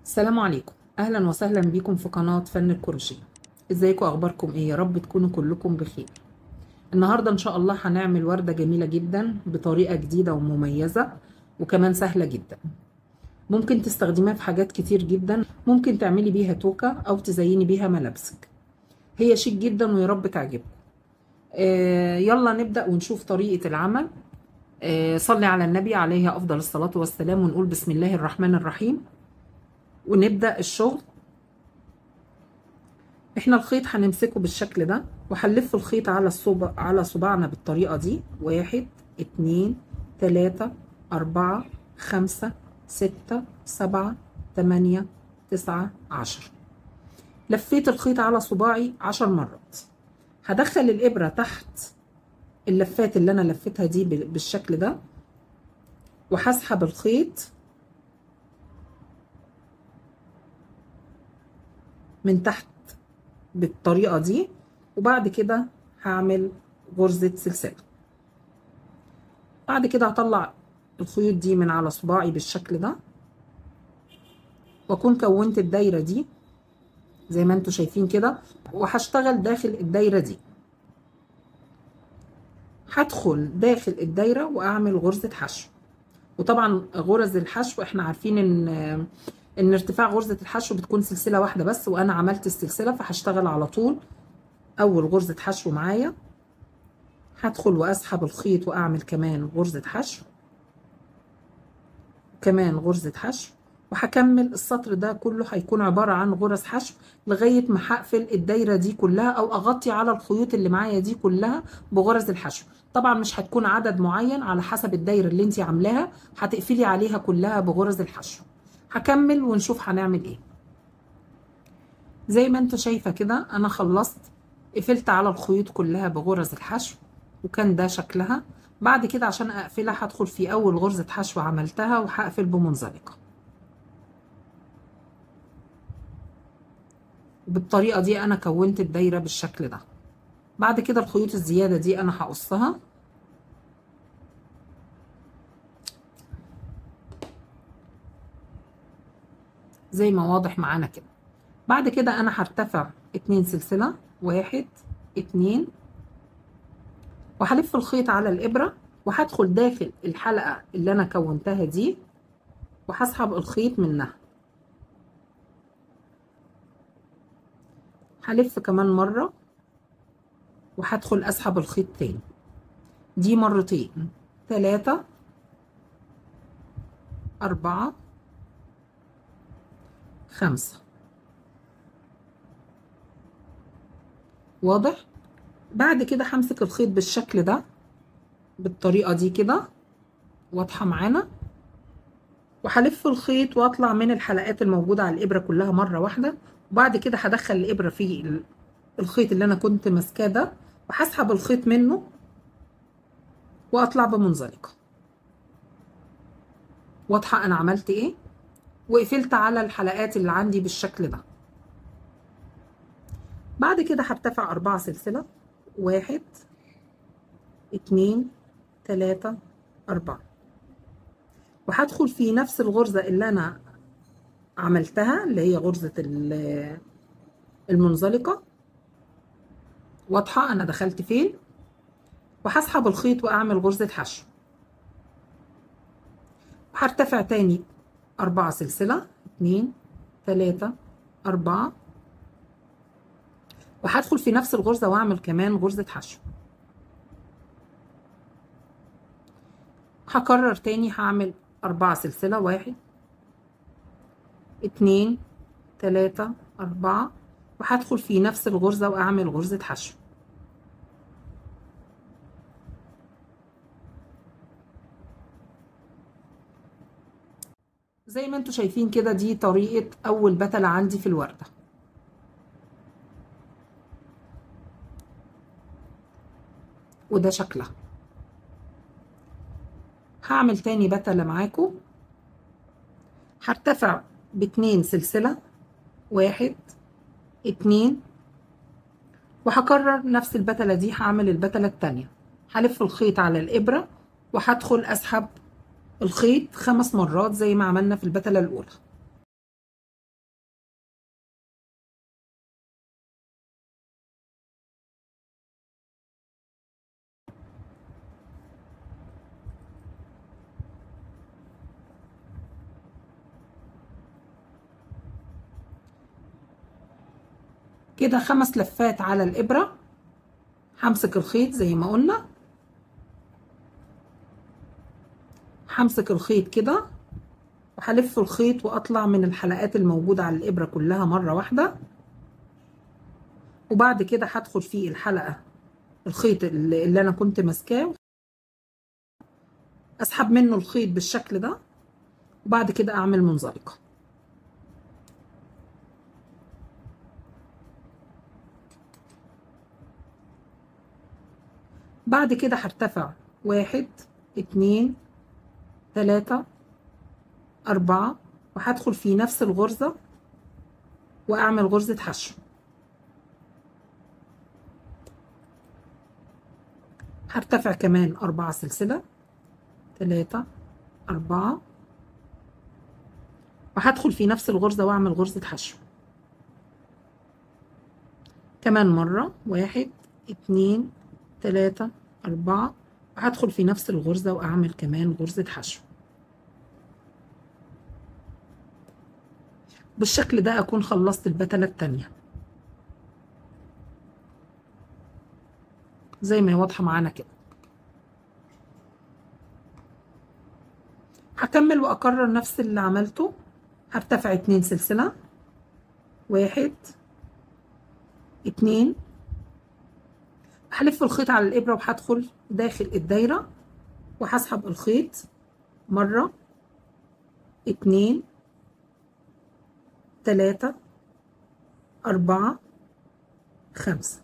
السلام عليكم اهلا وسهلا بيكم في قناة فن الكروشيه ازيكم اخباركم ايه يا رب تكونوا كلكم بخير النهارده ان شاء الله هنعمل وردة جميلة جدا بطريقة جديدة ومميزة وكمان سهلة جدا ممكن تستخدميها في حاجات كتير جدا ممكن تعملي بيها توكة او تزيني بيها ملابسك هي شيك جدا ويا رب تعجبكم آه يلا نبدأ ونشوف طريقة العمل آه صلي على النبي عليه افضل الصلاة والسلام ونقول بسم الله الرحمن الرحيم ونبدأ الشغل احنا الخيط هنمسكه بالشكل ده وهنلف الخيط على الصبع على صباعنا بالطريقة دي واحد اتنين تلاتة اربعة خمسة ستة سبعة تمانية تسعة عشر لفيت الخيط على صباعي عشر مرات هدخل الابرة تحت اللفات اللي انا لفتها دي بالشكل ده وهسحب الخيط من تحت بالطريقة دي وبعد كده هعمل غرزة سلسلة بعد كده هطلع الخيوط دي من على صباعي بالشكل ده واكون كونت الدايرة دي زي ما انتوا شايفين كده وهشتغل داخل الدايرة دي هدخل داخل الدايرة واعمل غرزة حشو وطبعا غرز الحشو احنا عارفين ان ان ارتفاع غرزة الحشو بتكون سلسلة واحدة بس وانا عملت السلسلة فهشتغل على طول اول غرزة حشو معايا هدخل واسحب الخيط واعمل كمان غرزة حشو كمان غرزة حشو وهكمل السطر ده كله هيكون عبارة عن غرز حشو لغاية ما هقفل الدايرة دي كلها او اغطي على الخيوط اللي معايا دي كلها بغرز الحشو طبعا مش هتكون عدد معين على حسب الدايرة اللي انت عاملاها هتقفلي عليها كلها بغرز الحشو هكمل ونشوف هنعمل ايه زي ما انت شايفة كده انا خلصت قفلت على الخيوط كلها بغرز الحشو وكان ده شكلها بعد كده عشان اقفلها هدخل في اول غرزة حشو عملتها وهقفل بمنزلقة بالطريقة دي انا كونت الدايرة بالشكل ده بعد كده الخيوط الزيادة دي انا هقصها زي ما واضح معانا كده بعد كده انا هرتفع اتنين سلسلة واحد اتنين وهلف الخيط على الابرة وهدخل داخل الحلقة اللي انا كونتها دي وهسحب الخيط منها هلف كمان مرة وهدخل اسحب الخيط تاني دي مرتين تلاتة أربعة خمسة واضح بعد كده همسك الخيط بالشكل ده بالطريقة دي كده واضحة معانا وهلف الخيط واطلع من الحلقات الموجودة على الإبرة كلها مرة واحدة وبعد كده هدخل الإبرة في الخيط اللي أنا كنت ماسكاه ده وهسحب الخيط منه وأطلع بمنزلقة واضحة أنا عملت إيه وقفلت على الحلقات اللي عندي بالشكل ده بعد كده هرتفع أربعة سلسلة واحد اتنين تلاتة أربعة وهدخل في نفس الغرزة اللي أنا عملتها اللي هي غرزة المنزلقة واضحة أنا دخلت فين وهسحب الخيط وأعمل غرزة حشو وهرتفع تاني أربعة سلسلة اتنين تلاتة أربعة وهدخل في نفس الغرزة وأعمل كمان غرزة حشو هكرر تاني هعمل أربعة سلسلة واحد اتنين تلاتة أربعة وهدخل في نفس الغرزة وأعمل غرزة حشو زي ما انتوا شايفين كده دي طريقة أول بتلة عندي في الوردة وده شكلها هعمل تاني بتلة معاكم هرتفع باتنين سلسلة واحد اتنين وهكرر نفس البتلة دي هعمل البتلة التانية هلف الخيط على الإبرة وهدخل أسحب الخيط خمس مرات زي ما عملنا في البتلة الأولى كده خمس لفات على الابره همسك الخيط زي ما قلنا همسك الخيط كده وهلف الخيط واطلع من الحلقات الموجوده على الابره كلها مره واحده وبعد كده هدخل في الحلقه الخيط اللي انا كنت ماسكاه اسحب منه الخيط بالشكل ده وبعد كده اعمل منزلقه بعد كده هرتفع واحد اتنين تلاتة أربعة وهدخل في نفس الغرزة وأعمل غرزة حشو هرتفع كمان أربعة سلسلة تلاتة أربعة وهدخل في نفس الغرزة وأعمل غرزة حشو كمان مرة واحد اتنين تلاتة أربعة وهدخل في نفس الغرزة وأعمل كمان غرزة حشو بالشكل ده أكون خلصت البتلة التانية زي ما هي واضحة معانا كده هكمل وأكرر نفس اللي عملته هرتفع اتنين سلسلة واحد اتنين هلف الخيط على الإبرة وهدخل داخل الدايرة وهسحب الخيط مرة اتنين تلاتة أربعة خمسة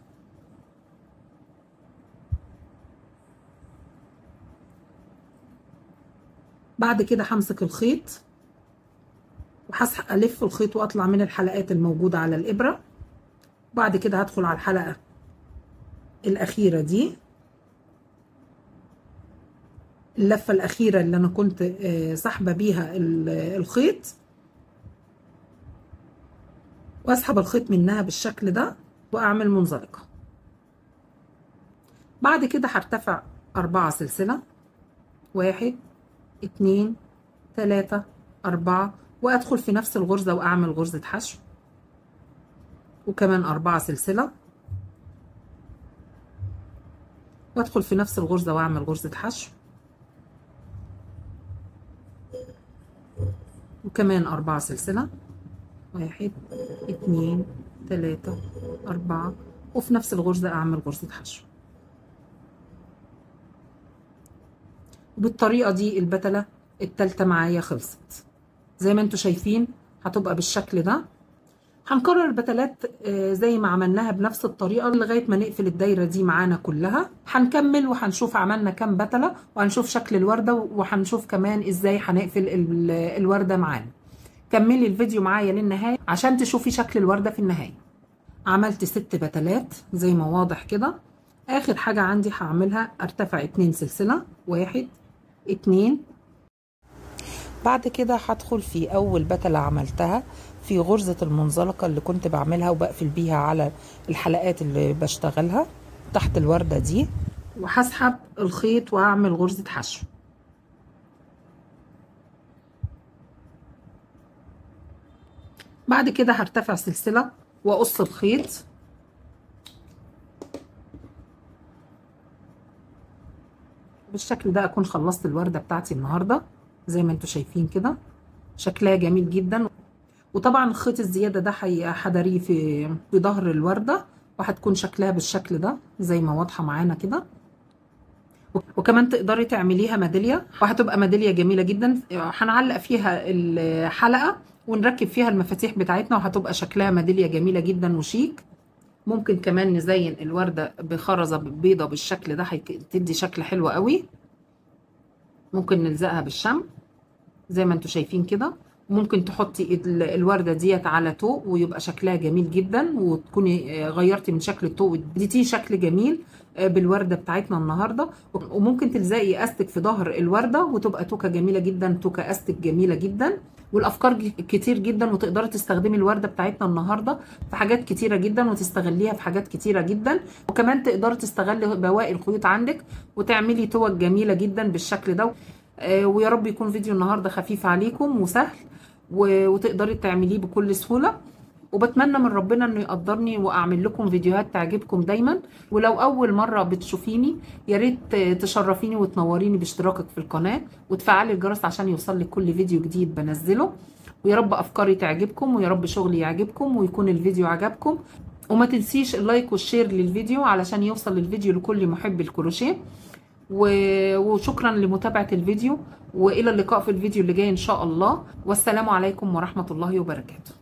بعد كده همسك الخيط وهسحب ألف الخيط وأطلع من الحلقات الموجودة على الإبرة بعد كده هدخل على الحلقة الأخيرة دي اللفة الأخيرة اللي أنا كنت سحبة بيها الخيط وأسحب الخيط منها بالشكل ده وأعمل منزلقة بعد كده هرتفع أربعة سلسلة واحد اتنين تلاتة أربعة وأدخل في نفس الغرزة وأعمل غرزة حشو وكمان أربعة سلسلة وأدخل في نفس الغرزة وأعمل غرزة حشو وكمان أربعة سلسلة واحد اتنين تلاتة أربعة وفي نفس الغرزة أعمل غرزة حشو بالطريقة دي البتلة التالتة معايا خلصت زي ما انتوا شايفين هتبقى بالشكل ده هنكرر البتلات زي ما عملناها بنفس الطريقة لغاية ما نقفل الدايرة دي معانا كلها هنكمل وهنشوف عملنا كام بتلة وهنشوف شكل الوردة وهنشوف كمان ازاي هنقفل الوردة معانا كملي الفيديو معايا للنهاية عشان تشوفي شكل الوردة في النهاية عملت ست بتلات زي ما واضح كده اخر حاجة عندي هعملها ارتفع اتنين سلسلة واحد اتنين بعد كده هدخل في اول بتلة عملتها في غرزة المنزلقة اللي كنت بعملها وبقفل بيها على الحلقات اللي بشتغلها تحت الوردة دي وهسحب الخيط واعمل غرزة حشو بعد كده هرتفع سلسلة واقص الخيط بالشكل ده اكون خلصت الوردة بتاعتي النهاردة زي ما انتوا شايفين كده شكلها جميل جدا وطبعا الخيط الزيادة ده هداريه في في ظهر الوردة وهتكون شكلها بالشكل ده زي ما واضحة معانا كده وكمان تقدري تعمليها ميدالية وهتبقى ميدالية جميلة جدا هنعلق فيها الحلقة ونركب فيها المفاتيح بتاعتنا وهتبقى شكلها ميدالية جميلة جدا وشيك ممكن كمان نزين الوردة بخرزة بيضة بالشكل ده هتدي شكل حلو قوي ممكن نلزقها بالشمع زي ما انتوا شايفين كده ممكن تحطي الوردة ديت على طوق ويبقى شكلها جميل جدا وتكوني غيرتي من شكل الطوق واديتيه شكل جميل بالوردة بتاعتنا النهاردة وممكن تلزقي استك في ظهر الوردة وتبقى توكة جميلة جدا توكة استك جميلة جدا والافكار كتير جدا وتقدري تستخدمي الوردة بتاعتنا النهاردة في حاجات كتيرة جدا وتستغليها في حاجات كتيرة جدا وكمان تقدري تستغلي بواقي الخيوط عندك وتعملي توك جميلة جدا بالشكل ده ويا رب يكون فيديو النهارده خفيف عليكم وسهل وتقدري تعمليه بكل سهوله وبتمنى من ربنا انه يقدرني واعمل لكم فيديوهات تعجبكم دايما ولو اول مره بتشوفيني يا ريت تشرفيني وتنوريني باشتراكك في القناه وتفعلي الجرس عشان يوصلك كل فيديو جديد بنزله ويا رب افكاري تعجبكم ويا رب شغلي يعجبكم ويكون الفيديو عجبكم وما تنسيش اللايك والشير للفيديو علشان يوصل الفيديو لكل محب الكروشيه وشكرا لمتابعة الفيديو وإلى اللقاء في الفيديو اللي جاي إن شاء الله والسلام عليكم ورحمة الله وبركاته